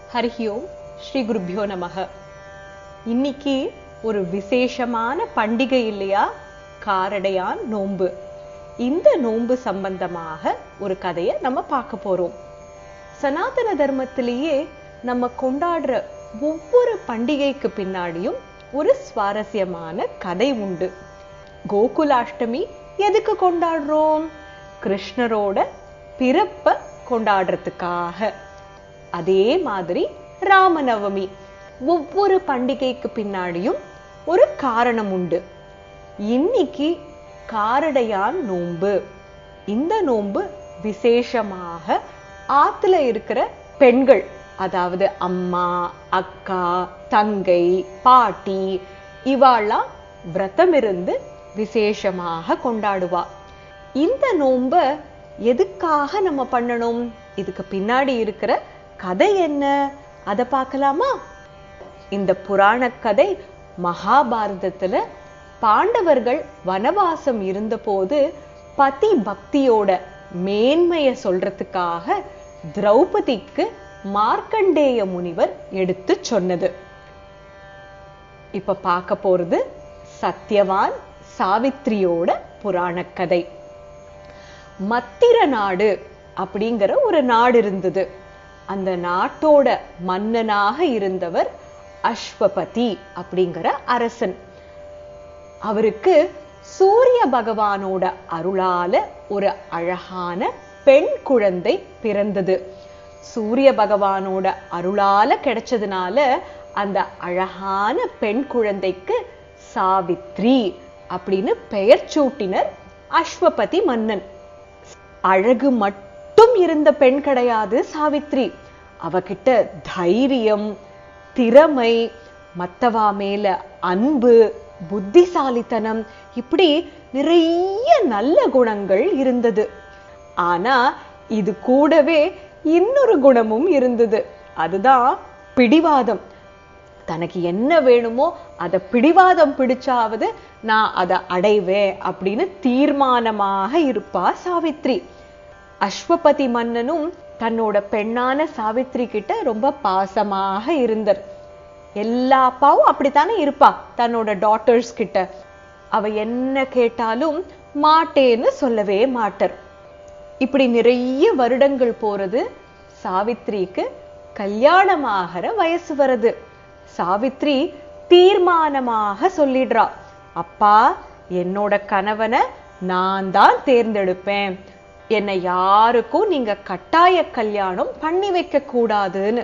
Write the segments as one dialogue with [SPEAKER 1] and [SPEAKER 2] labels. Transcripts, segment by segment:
[SPEAKER 1] ஹரிஹி ஓம் ஸ்ரீ குருப்பியோ நமக இன்னைக்கு ஒரு விசேஷமான பண்டிகை இல்லையா காரடையான் நோன்பு இந்த நோன்பு சம்பந்தமாக ஒரு கதையை நம்ம பார்க்க போறோம் சனாதன தர்மத்திலேயே நம்ம கொண்டாடுற ஒவ்வொரு பண்டிகைக்கு பின்னாடியும் ஒரு சுவாரஸ்யமான கதை உண்டு கோகுலாஷ்டமி எதுக்கு கொண்டாடுறோம் கிருஷ்ணரோட பிறப்ப கொண்டாடுறதுக்காக அதே மாதிரி ராமநவமி ஒவ்வொரு பண்டிகைக்கு பின்னாடியும் ஒரு காரணம் உண்டு இன்னைக்கு காரடையான் நோன்பு இந்த நோன்பு விசேஷமாக ஆத்துல இருக்கிற பெண்கள் அதாவது அம்மா அக்கா தங்கை பாட்டி இவாள்லாம் விரதம் இருந்து விசேஷமாக கொண்டாடுவா இந்த நோன்ப எதுக்காக நம்ம பண்ணணும் இதுக்கு பின்னாடி இருக்கிற கதை என்ன அதை பார்க்கலாமா இந்த புராண கதை மகாபாரதத்துல பாண்டவர்கள் வனவாசம் இருந்தபோது பதி பக்தியோட மேன்மைய சொல்றதுக்காக திரௌபதிக்கு மார்க்கண்டேய முனிவர் எடுத்து சொன்னது இப்ப பார்க்க போறது சத்யவான் சாவித்ரியோட புராண கதை மத்திர நாடு அப்படிங்கிற ஒரு நாடு இருந்தது அந்த நாட்டோட மன்னனாக இருந்தவர் அஸ்வபதி அப்படிங்கிற அரசன் அவருக்கு சூரிய பகவானோட அருளால ஒரு அழகான பெண் குழந்தை பிறந்தது சூரிய பகவானோட அருளால கிடைச்சதுனால அந்த அழகான பெண் குழந்தைக்கு சாவித்ரி அப்படின்னு பெயர் சூட்டினர் அஸ்வபதி மன்னன் அழகு மட்டும் இருந்த பெண் கிடையாது சாவித்ரி அவகிட்ட தைரியம் திறமை மத்தவா மேல அன்பு புத்திசாலித்தனம் இப்படி நிறைய நல்ல குணங்கள் இருந்தது ஆனா இது கூடவே இன்னொரு குணமும் இருந்தது அதுதான் பிடிவாதம் தனக்கு என்ன வேணுமோ அதை பிடிவாதம் பிடிச்சாவது நான் அதை அடைவேன் அப்படின்னு தீர்மானமாக இருப்பா சாவித்ரி அஸ்வபதி மன்னனும் தன்னோட பெண்ணான சாவித்ரி கிட்ட ரொம்ப பாசமாக இருந்தார் எல்லா அப்பாவும் அப்படித்தானே இருப்பா தன்னோட டாட்டர்ஸ் கிட்ட அவ என்ன கேட்டாலும் மாட்டேன்னு சொல்லவே மாட்டர் இப்படி நிறைய வருடங்கள் போறது சாவித்ரிக்கு கல்யாணமாகிற வயசு வருது சாவித்ரி தீர்மானமாக சொல்லிடுறா அப்பா என்னோட கணவனை நான் தான் தேர்ந்தெடுப்பேன் என்னை யாருக்கும் நீங்க கட்டாய கல்யாணம் பண்ணி வைக்க கூடாதுன்னு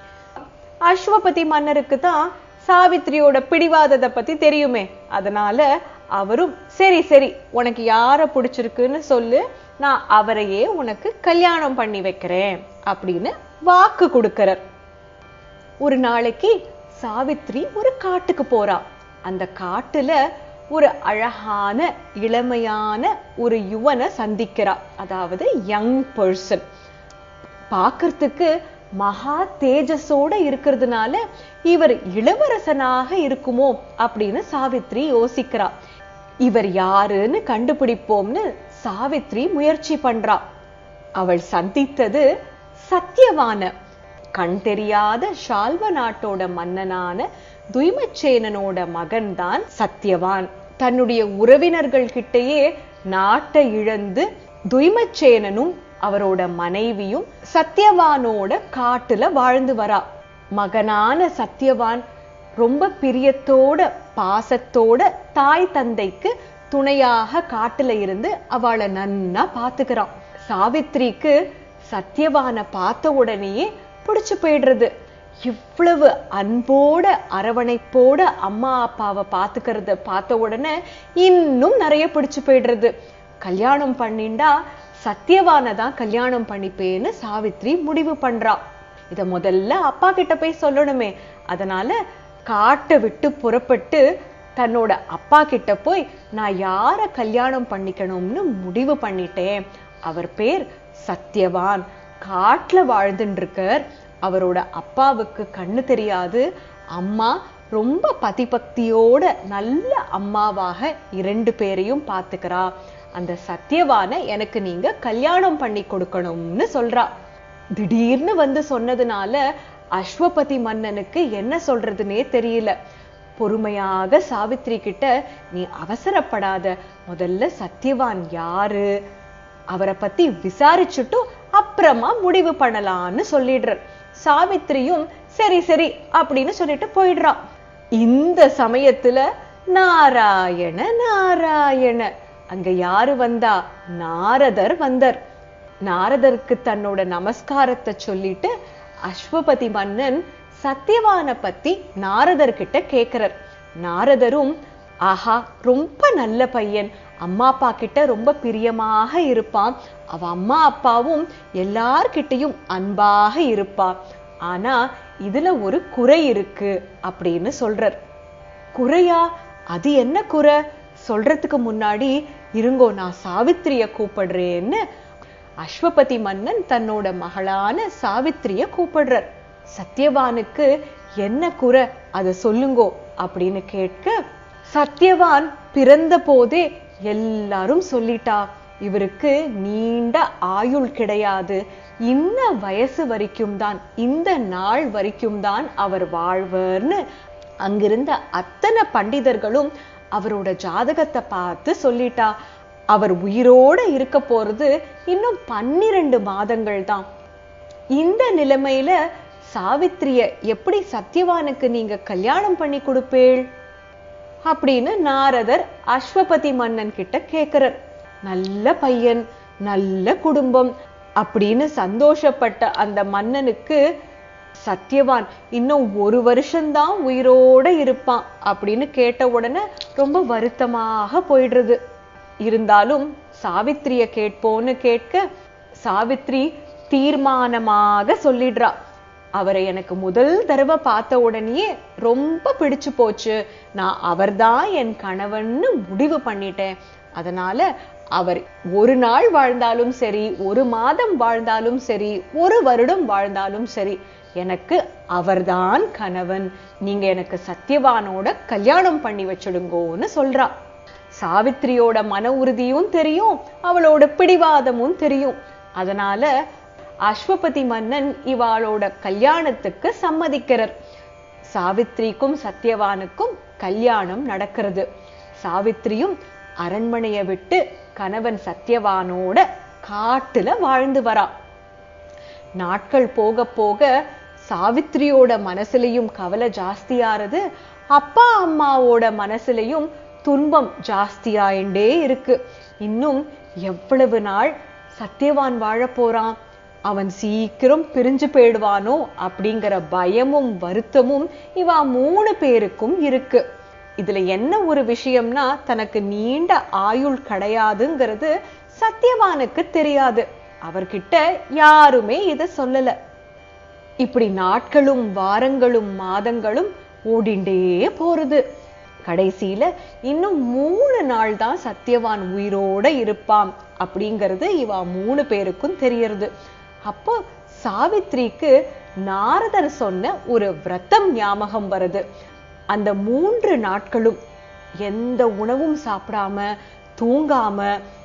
[SPEAKER 1] அஸ்வபதி மன்னருக்கு தான் சாவித்ரியோட பிடிவாதத்தை பத்தி தெரியுமே அதனால அவரும் சரி சரி உனக்கு யார பிடிச்சிருக்குன்னு சொல்லு நான் அவரையே உனக்கு கல்யாணம் பண்ணி வைக்கிறேன் அப்படின்னு வாக்கு கொடுக்கிறார் ஒரு நாளைக்கு சாவித்ரி ஒரு காட்டுக்கு போறா அந்த காட்டுல ஒரு அழகான இளமையான ஒரு யுவனை சந்திக்கிறா அதாவது யங் பர்சன் பார்க்கறதுக்கு மகா தேஜஸோட இருக்கிறதுனால இவர் இளவரசனாக இருக்குமோ அப்படின்னு சாவித்ரி யோசிக்கிறா இவர் யாருன்னு கண்டுபிடிப்போம்னு சாவித்ரி முயற்சி பண்றா அவள் சந்தித்தது சத்தியவான கண் தெரியாத ஷால்வ நாட்டோட மன்னனான துய்மச்சேனனோட மகன்தான் சத்தியவான் தன்னுடைய உறவினர்கள் கிட்டேயே நாட்டை இழந்து துய்மச்சேனனும் அவரோட மனைவியும் சத்தியவானோட காட்டுல வாழ்ந்து வரா மகனான சத்தியவான் ரொம்ப பிரியத்தோட பாசத்தோட தாய் தந்தைக்கு துணையாக காட்டுல இருந்து அவளை நன்னா பாத்துக்கிறான் சாவித்ரிக்கு சத்தியவான பார்த்த உடனேயே பிடிச்சு போயிடுறது இவ்வளவு அன்போட அரவணைப்போட அம்மா அப்பாவை பாத்துக்கிறத பார்த்த உடனே இன்னும் நிறைய பிடிச்சு போயிடுறது கல்யாணம் பண்ணிண்டா சத்தியவான தான் கல்யாணம் பண்ணிப்பேன்னு சாவித்ரி முடிவு பண்றா இத முதல்ல அப்பா கிட்ட போய் சொல்லணுமே அதனால காட்டை விட்டு புறப்பட்டு தன்னோட அப்பா கிட்ட போய் நான் யார கல்யாணம் பண்ணிக்கணும்னு முடிவு பண்ணிட்டேன் அவர் பேர் சத்தியவான் காட்டுல வாழ்ந்துட்டு இருக்கார் அவரோட அப்பாவுக்கு கண்ணு தெரியாது அம்மா ரொம்ப பதிபக்தியோட நல்ல அம்மாவாக இரண்டு பேரையும் பார்த்துக்கிறா அந்த சத்தியவான எனக்கு நீங்க கல்யாணம் பண்ணி கொடுக்கணும்னு சொல்றா திடீர்னு வந்து சொன்னதுனால அஸ்வபதி மன்னனுக்கு என்ன சொல்றதுனே தெரியல பொறுமையாக சாவித்ரி கிட்ட நீ அவசரப்படாத முதல்ல சத்யவான் யாரு அவரை பத்தி விசாரிச்சுட்டு அப்புறமா முடிவு பண்ணலாம்னு சொல்லிடுறார் சாவித்திரியும் சரி சரி அப்படின்னு சொல்லிட்டு போயிடுறான் இந்த சமயத்துல நாராயண நாராயண அங்க யாரு வந்தா நாரதர் வந்தார் நாரதருக்கு தன்னோட நமஸ்காரத்தை சொல்லிட்டு அஸ்வபதி மன்னன் சத்யவான பத்தி நாரதர் கிட்ட கேக்குறார் நாரதரும் ஆஹா ரொம்ப நல்ல பையன் அம்மா அப்பா கிட்ட ரொம்ப பிரியமாக இருப்பான் அவ அம்மா அப்பாவும் எல்லார்கிட்டயும் அன்பாக இருப்பா ஆனா இதுல ஒரு குறை இருக்கு அப்படின்னு சொல்றார் குறையா அது என்ன குறை சொல்றதுக்கு முன்னாடி இருங்கோ நான் சாவித்திரிய கூப்பிடுறேன்னு அஸ்வபதி மன்னன் தன்னோட மகளான சாவித்திரிய கூப்பிடுறார் சத்யவானுக்கு என்ன குறை அதை சொல்லுங்கோ அப்படின்னு கேட்க சத்யவான் பிறந்த போதே எல்லாரும் சொல்லிட்டா இவருக்கு நீண்ட ஆயுள் கிடையாது இந்த வயசு வரைக்கும் தான் இந்த நாள் வரைக்கும் தான் அவர் வாழ்வர்னு அங்கிருந்த அத்தனை பண்டிதர்களும் அவரோட ஜாதகத்தை பார்த்து சொல்லிட்டா அவர் உயிரோட இருக்க போறது இன்னும் பன்னிரண்டு மாதங்கள் தான் இந்த நிலைமையில சாவித்திரிய எப்படி சத்யவானுக்கு நீங்க கல்யாணம் பண்ணி கொடுப்பேள் அப்படின்னு நாரதர் அஸ்வபதி மன்னன் கிட்ட கேக்குறார் நல்ல பையன் நல்ல குடும்பம் அப்படின்னு சந்தோஷப்பட்ட அந்த மன்னனுக்கு சத்யவான் இன்னும் ஒரு வருஷம்தான் உயிரோட இருப்பான் அப்படின்னு கேட்ட உடனே ரொம்ப வருத்தமாக போயிடுறது இருந்தாலும் சாவித்திரிய கேட்போன்னு கேட்க சாவித்ரி தீர்மானமாக சொல்லிடுறா அவரை எனக்கு முதல் தடவை பார்த்த உடனேயே ரொம்ப பிடிச்சு போச்சு நான் அவர்தான் என் கணவன்னு முடிவு பண்ணிட்டேன் அதனால அவர் ஒரு நாள் வாழ்ந்தாலும் சரி ஒரு மாதம் வாழ்ந்தாலும் சரி ஒரு வருடம் வாழ்ந்தாலும் சரி எனக்கு அவர்தான் கணவன் நீங்க எனக்கு சத்யவானோட கல்யாணம் பண்ணி வச்சிடுங்கோன்னு சொல்றா சாவித்திரியோட மன உறுதியும் தெரியும் அவளோட பிடிவாதமும் தெரியும் அதனால அஸ்வபதி மன்னன் இவாளோட கல்யாணத்துக்கு சம்மதிக்கிறார் சாவித்ரிக்கும் சத்யவானுக்கும் கல்யாணம் நடக்கிறது சாவித்ரியும் அரண்மனையை விட்டு கணவன் சத்யவானோட காட்டுல வாழ்ந்து வரா நாட்கள் போக போக சாவித்ரியோட மனசுலயும் கவலை ஜாஸ்தியாறது அப்பா அம்மாவோட மனசுலயும் துன்பம் ஜாஸ்தியாயிண்டே இருக்கு இன்னும் எவ்வளவு நாள் சத்யவான் வாழ போறான் அவன் சீக்கிரம் பிரிஞ்சு போயிடுவானோ அப்படிங்கிற பயமும் வருத்தமும் இவா மூணு பேருக்கும் இருக்கு இதுல என்ன ஒரு விஷயம்னா தனக்கு நீண்ட ஆயுள் கிடையாதுங்கிறது சத்யவானுக்கு தெரியாது அவர்கிட்ட யாருமே இத சொல்லல இப்படி நாட்களும் வாரங்களும் மாதங்களும் ஓடிண்டே போறது கடைசியில இன்னும் மூணு நாள் தான் சத்யவான் உயிரோட இருப்பான் அப்படிங்கிறது இவா மூணு பேருக்கும் தெரியறது அப்போ சாவித்ரிக்கு நாரதர் சொன்ன ஒரு விரதம் ஞாபகம் வருது அந்த மூன்று நாட்களும் எந்த உணவும் சாப்பிடாம தூங்காம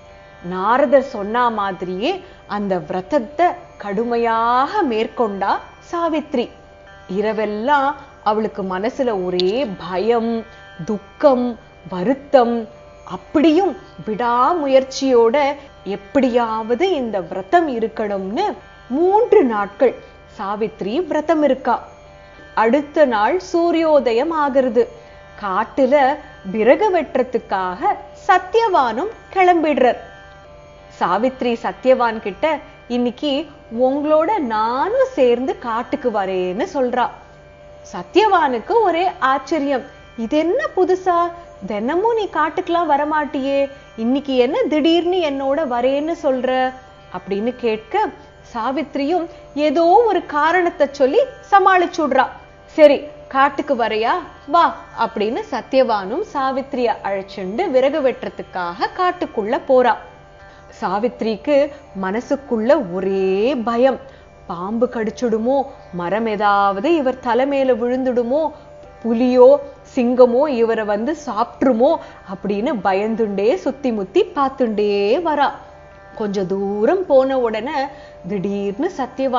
[SPEAKER 1] நாரதர் சொன்ன மாதிரியே அந்த விரதத்தை கடுமையாக மேற்கொண்டா சாவித்ரி இரவெல்லாம் அவளுக்கு மனசுல ஒரே பயம் துக்கம் வருத்தம் அப்படியும் விடாமுயற்சியோட எப்படியாவது இந்த விரதம் இருக்கணும்னு மூன்று நாட்கள் சாவித்ரி விரதம் இருக்கா அடுத்த நாள் சூரியோதயம் ஆகிறது காட்டுல விறகு வெட்டுறதுக்காக சத்யவானும் கிளம்பிடுறார் சாவித்ரி சத்யவான் கிட்ட இன்னைக்கு உங்களோட நானும் சேர்ந்து காட்டுக்கு வரேன்னு சொல்றா சத்யவானுக்கு ஒரே ஆச்சரியம் இது என்ன புதுசா தினமும் நீ காட்டுக்கெல்லாம் வரமாட்டியே இன்னைக்கு என்ன திடீர்னு என்னோட வரேன்னு சொல்ற அப்படின்னு கேட்க சாவித்ரியும் ஏதோ ஒரு காரணத்தை சொல்லி சமாளிச்சுடுறா சரி காட்டுக்கு வரையா வா அப்படின்னு சத்யவானும் சாவித்ரிய அழைச்சுண்டு விறகு வெட்டுறதுக்காக காட்டுக்குள்ள போறா சாவித்ரிக்கு மனசுக்குள்ள ஒரே பயம் பாம்பு கடிச்சுடுமோ மரம் ஏதாவது இவர் தலைமையில விழுந்துடுமோ புலியோ சிங்கமோ இவரை வந்து சாப்பிட்டுருமோ அப்படின்னு பயந்துண்டே சுத்தி முத்தி பார்த்துண்டே வரா கொஞ்ச தூரம் போன உடனே திடீர்னு சத்யவான்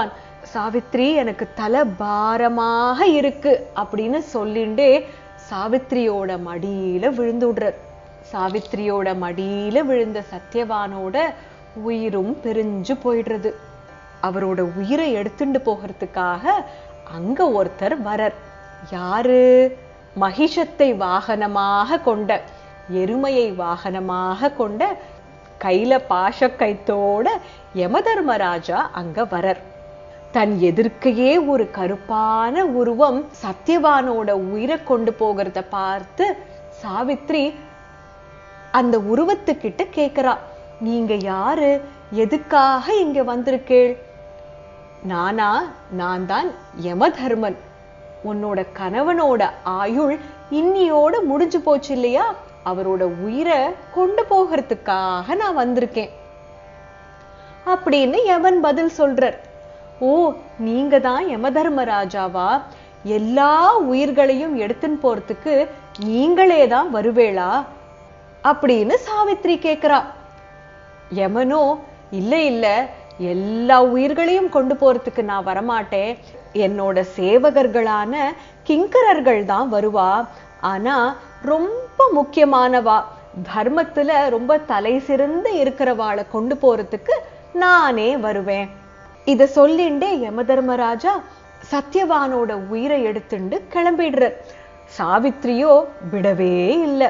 [SPEAKER 1] சாவித்ரி எனக்கு தலை பாரமாக இருக்கு அப்படின்னு சொல்லிண்டே சாவித்ரியோட மடியில விழுந்து விடுறார் சாவித்ரியோட மடியில விழுந்த சத்யவானோட உயிரும் பிரிஞ்சு போயிடுறது அவரோட உயிரை எடுத்துட்டு போகிறதுக்காக அங்க ஒருத்தர் வரர் யாரு மகிஷத்தை வாகனமாக கொண்ட எருமையை வாகனமாக கொண்ட கையில பாஷக்கைத்தோட யமதர்மராஜா அங்க வரர் தன் எதிர்க்கையே ஒரு கருப்பான உருவம் சத்யவானோட உயிரை கொண்டு போகிறத பார்த்து சாவித்ரி அந்த உருவத்துக்கிட்ட கேக்குறா நீங்க யாரு எதுக்காக இங்க வந்திருக்கேள் நானா நான் தான் யமதர்மன் உன்னோட கணவனோட ஆயுள் இன்னியோட முடிஞ்சு போச்சு இல்லையா அவரோட உயிரை கொண்டு போகிறதுக்காக நான் வந்திருக்கேன் அப்படின்னு யமன் பதில் சொல்றார் ஓ நீங்க தான் யமதர்மராஜாவா எல்லா உயிர்களையும் எடுத்துன்னு போறதுக்கு நீங்களே தான் வருவேளா அப்படின்னு சாவித்ரி கேக்குறா யமனோ இல்ல இல்ல எல்லா உயிர்களையும் கொண்டு போறதுக்கு நான் வரமாட்டேன் என்னோட சேவகர்களான கிங்கரர்கள் தான் வருவா ஆனா ரொம்ப முக்கியமானவா தர்மத்துல ரொம்ப தலை சிறந்து இருக்கிறவாளை கொண்டு போறதுக்கு நானே வருவேன் இத சொல்லிண்டே யமதர்மராஜா சத்யவானோட உயிரை எடுத்துண்டு கிளம்பிடுறார் சாவித்ரியோ விடவே இல்லை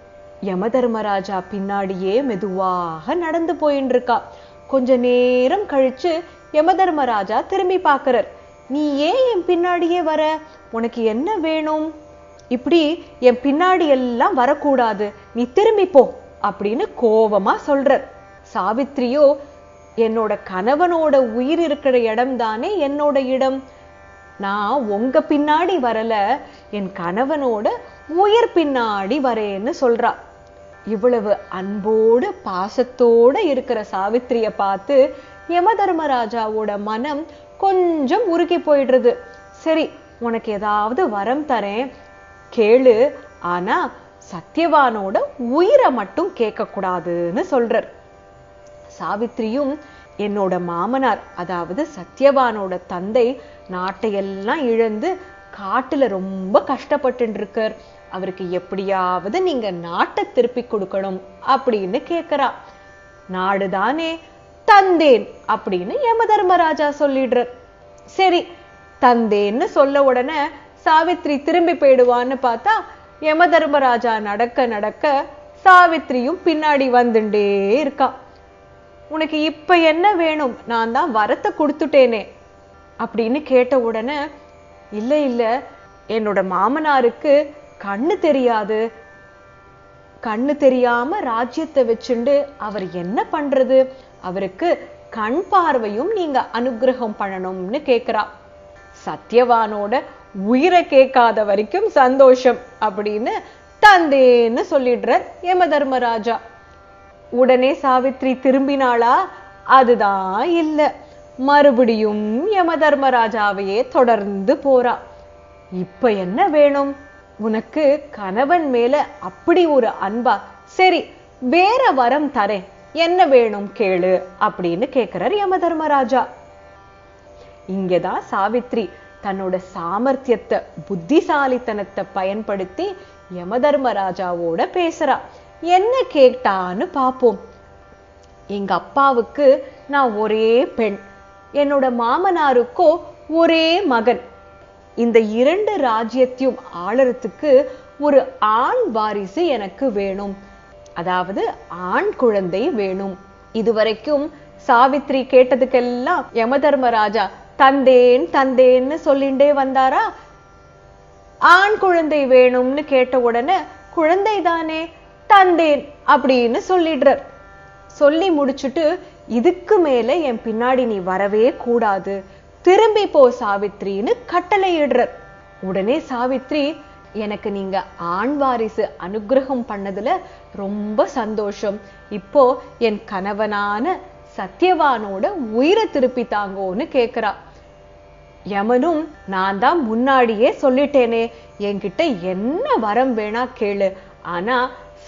[SPEAKER 1] யமதர்மராஜா பின்னாடியே மெதுவாக நடந்து போயின்னு இருக்கா கொஞ்ச நேரம் கழிச்சு யமதர்மராஜா திரும்பி பார்க்கறார் நீ ஏன் என் பின்னாடியே வர உனக்கு என்ன வேணும் இப்படி என் பின்னாடி எல்லாம் வரக்கூடாது நீ திரும்பி போ அப்படின்னு கோவமா சொல்றார் சாவித்ரியோ என்னோட கணவனோட உயிர் இருக்கிற இடம் தானே என்னோட இடம் நான் உங்க பின்னாடி வரல என் கணவனோட உயிர் பின்னாடி வரேன்னு சொல்றா இவ்வளவு அன்போடு பாசத்தோட இருக்கிற சாவித்திரிய பார்த்து யமதர்மராஜாவோட மனம் கொஞ்சம் உருகி போயிடுறது சரி உனக்கு ஏதாவது வரம் தரேன் கேளு ஆனா சத்யவானோட உயிரை மட்டும் கேட்க கூடாதுன்னு சொல்றார் சாவித்ரியும் என்னோட மாமனார் அதாவது சத்யவானோட தந்தை நாட்டையெல்லாம் இழந்து காட்டுல ரொம்ப கஷ்டப்பட்டு இருக்கார் அவருக்கு எப்படியாவது நீங்க நாட்டை திருப்பி கொடுக்கணும் அப்படின்னு கேக்குறா நாடுதானே தந்தேன் அப்படின்னு யமதர்மராஜா சொல்லிடுறார் சரி தந்தேன்னு சொல்ல உடனே சாவித்ரி திரும்பி போயிடுவான்னு பார்த்தா யமதர்மராஜா நடக்க நடக்க சாவித்ரியும் பின்னாடி வந்துட்டே இருக்கா உனக்கு இப்ப என்ன வேணும் நான் தான் வரத்தை கொடுத்துட்டேனே அப்படின்னு கேட்ட உடனே இல்ல இல்ல என்னோட மாமனாருக்கு கண்ணு தெரியாது கண்ணு தெரியாம ராஜ்யத்தை வச்சுண்டு அவர் என்ன பண்றது அவருக்கு கண் பார்வையும் நீங்க அனுகிரகம் பண்ணணும்னு கேக்குறா சத்யவானோட உயிரை கேட்காத வரைக்கும் சந்தோஷம் அப்படின்னு தந்தேன்னு சொல்லிடுறார் யமதர்மராஜா உடனே சாவித்ரி திரும்பினாளா அதுதான் இல்ல மறுபடியும் யமதர்மராஜாவையே தொடர்ந்து போறா இப்ப என்ன வேணும் உனக்கு கணவன் மேல அப்படி ஒரு அன்பா சரி வேற வரம் தரேன் என்ன வேணும் கேளு அப்படின்னு கேக்குறார் யமதர்மராஜா இங்கதான் சாவித்ரி தன்னோட சாமர்த்தியத்தை புத்திசாலித்தனத்தை பயன்படுத்தி யமதர்மராஜாவோட பேசுறா என்ன கேட்டான்னு பாப்போம் எங்க அப்பாவுக்கு நான் ஒரே பெண் என்னோட மாமனாருக்கோ ஒரே மகன் இந்த இரண்டு ராஜ்யத்தையும் ஆளறதுக்கு ஒரு ஆண் வாரிசு எனக்கு வேணும் அதாவது ஆண் குழந்தை வேணும் இதுவரைக்கும் சாவித்ரி கேட்டதுக்கெல்லாம் யமதர்மராஜா தந்தேன் தந்தேன்னு சொல்லிண்டே வந்தாரா ஆண் குழந்தை வேணும்னு கேட்ட உடனே குழந்தை தானே தந்தேன் அப்படின்னு சொல்லிடுறார் சொல்லி முடிச்சுட்டு இதுக்கு மேல என் பின்னாடி நீ வரவே கூடாது திரும்பி போ சாவித்ரின்னு கட்டளையிடுறார் உடனே சாவித்ரி எனக்கு நீங்க ஆண் வாரிசு அனுகிரகம் பண்ணதுல ரொம்ப சந்தோஷம் இப்போ என் கணவனான சத்யவானோட உயிரை திருப்பி தாங்கோன்னு கேக்குறா யமனும் நான் தான் முன்னாடியே சொல்லிட்டேனே என்கிட்ட என்ன வரம் வேணா கேளு ஆனா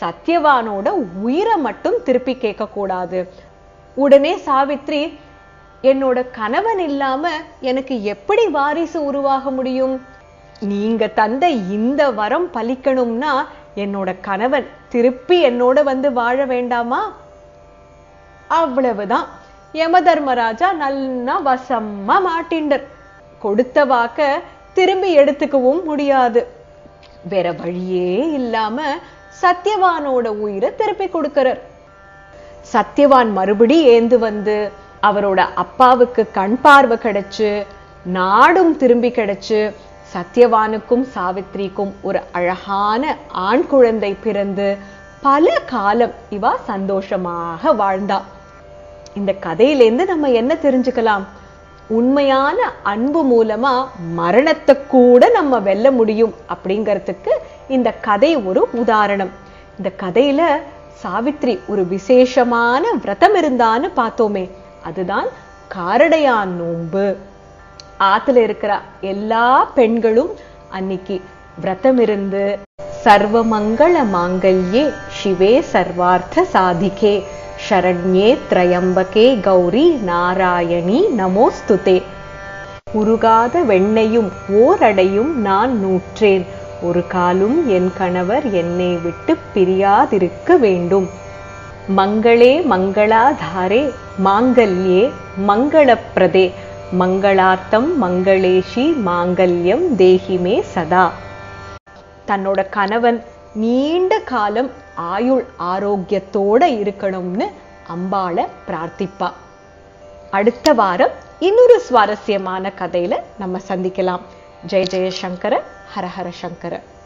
[SPEAKER 1] சத்யவானோட உயிரை மட்டும் திருப்பி கேட்க கூடாது உடனே சாவித்ரி என்னோட கணவன் இல்லாம எனக்கு எப்படி வாரிசு உருவாக முடியும் நீங்க தந்த இந்த வரம் பலிக்கணும்னா என்னோட கணவன் திருப்பி என்னோட வந்து வாழ வேண்டாமா அவ்வளவுதான் யமதர்மராஜா நல்லா வசமா மாட்டிண்டர் கொடுத்த வாக்க திரும்பி எடுத்துக்கவும் முடியாது வேற வழியே இல்லாம சத்யவானோட உயிரை திருப்பி கொடுக்கிறார் சத்யவான் மறுபடி ஏந்து வந்து அவரோட அப்பாவுக்கு கண் பார்வை கிடைச்சு நாடும் திரும்பி கிடைச்சு சத்யவானுக்கும் சாவித்ரிக்கும் ஒரு அழகான ஆண் குழந்தை பிறந்து பல காலம் இவா சந்தோஷமாக வாழ்ந்தா இந்த கதையிலேருந்து நம்ம என்ன தெரிஞ்சுக்கலாம் உண்மையான அன்பு மூலமா மரணத்தை கூட நம்ம வெல்ல முடியும் அப்படிங்கிறதுக்கு இந்த கதை ஒரு உதாரணம் இந்த கதையில சாவித்ரி ஒரு விசேஷமான விரதம் இருந்தான்னு பார்த்தோமே அதுதான் காரடையான் நோன்பு ஆத்துல இருக்கிற எல்லா பெண்களும் அன்னைக்கு விரதம் இருந்து சர்வமங்கள மாங்கல்யே சிவே சர்வார்த்த சாதிகே ஷரண்யே திரையம்பகே கௌரி நாராயணி நமோஸ்துதே உருகாத வெண்ணையும் ஓரடையும் நான் நூற்றேன் ஒரு காலும் என் கணவர் என்னை விட்டு பிரியாதிருக்க வேண்டும் மங்களே மங்களாதாரே மாங்கல்யே மங்களப்பிரதே மங்களார்த்தம் மங்களேஷி மாங்கல்யம் தேகிமே சதா தன்னோட கணவன் நீண்ட காலம் ஆயுள் ஆரோக்கியத்தோட இருக்கணும்னு அம்பாளை பிரார்த்திப்பா அடுத்த வாரம் இன்னொரு சுவாரஸ்யமான கதையில நம்ம சந்திக்கலாம் ஜெய ஜெய சங்கர ஹர ஹர சங்கர